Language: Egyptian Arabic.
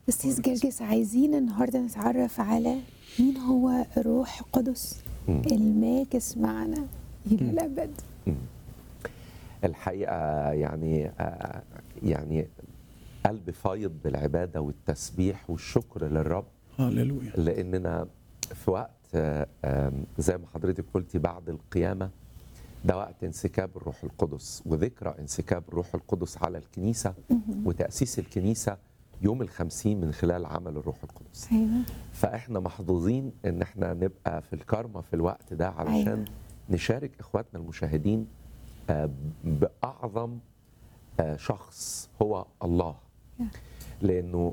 أستاذ جرجس عايزين النهارده نتعرف على مين هو الروح القدس مم. الماكس معنا إلى مم. الأبد الحقيقه يعني آه، يعني قلب فايض بالعباده والتسبيح والشكر للرب هللويا لاننا في وقت آه، آم، زي ما حضرتك قلتي بعد القيامه ده وقت انسكاب الروح القدس وذكرى انسكاب الروح القدس على الكنيسه وتاسيس الكنيسه يوم الخمسين من خلال عمل الروح القدس أيوه فاحنا محظوظين ان احنا نبقى في الكارما في الوقت ده علشان أيوة. نشارك اخواتنا المشاهدين آه، باعظم آه، شخص هو الله لانه